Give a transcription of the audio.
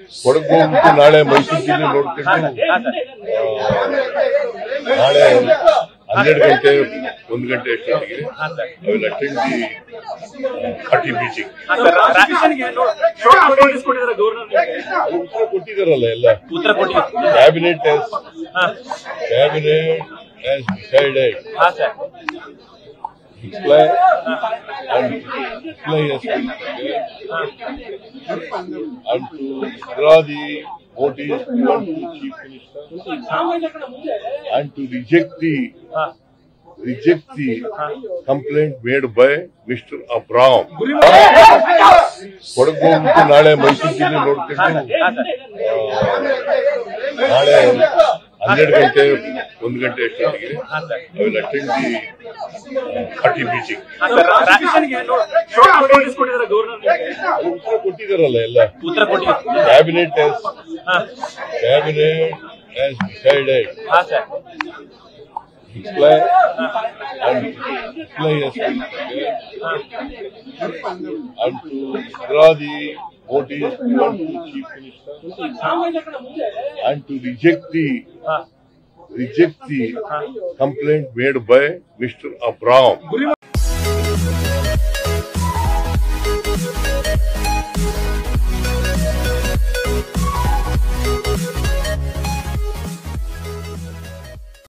ಕೊಡಗು ಹೋಗ್ಬಿಟ್ಟು ನಾಳೆ ಮೈಸೂರು ಜಿಲ್ಲೆ ನೋಡ್ಕೊಂಡು ಹಾ ಸರ್ ಆ, ನಾಳೆ ಹನ್ನೆರಡು ಗಂಟೆ ಒಂದು ಗಂಟೆ ಅಷ್ಟೊತ್ತಿಗೆ ಹಾ sir I will attend the ಘಾಟಿ ಬೀಚಿಂಗ್ ಹಾ ಸರ್ ರಾಜಕೀಯನಿಗೆ ಏನು ಶಾರ್ಟ್ ನೋಟಿಸ್ ಕೊಟ್ಟಿದ್ದಾರೆ ಗವರ್ನರ್ ಉತ್ತರ ಕೊಟ್ಟಿದ್ದಾರಲ್ಲ ಎಲ್ಲ ಉತ್ತರ ಕೊಟ್ಟಿದ್ದಾರೆ ಕ್ಯಾಬಿನೆಟ್ ಹಾ ಕ್ಯಾಬಿನೆಟ್ ಹ್ಯಾಸ್ ಡಿಸೈಡೆಡ್ ಹಾ sir Reply and reply has been prepared and to withdraw the notice given to Chief Minister and to reject the ಹಾ reject the complaint made by Mr. Abram. Kodagu ಹೋಗ್ಬಿಟ್ಟು ನಾಳೆ ಮೈಸೂರು ಜಿಲ್ಲೆ ನೋಡ್ಕೊಂಡು ಹಾ sir ಆ, ನಾಳೆ ಹನ್ನೆರಡು ಗಂಟೆ ಒಂದು ಗಂಟೆ ಅಷ್ಟೊತ್ತಿಗೆ ಹಾ sir I will attend the ಘಾಟಿ ಬೀಚಿಂಗ್ ಹಾ ಸರ್ ರಾಜಕೀಯನಿಗೆ ಏನು ಶಾರ್ಟ್ ನೋಟಿಸ್ ಕೊಟ್ಟಿದ್ದಾರೆ ಗವರ್ನರ್ ಉತ್ತರ ಕೊಟ್ಟಿದ್ದಾರಲ್ಲ ಎಲ್ಲ ಉತ್ತರ ಕೊಟ್ಟಿದ್ದಾರೆ ಕ್ಯಾಬಿನೆಟ್ ಹಾ ಕ್ಯಾಬಿನೆಟ್ ಹ್ಯಾಸ್ ಡಿಸೈಡೆಡ್ ಹಾ sir reply and reply has been prepared and to withdraw the notice given to Chief Minister and to reject the ಹಾ reject the complaint made by Mr. Abram.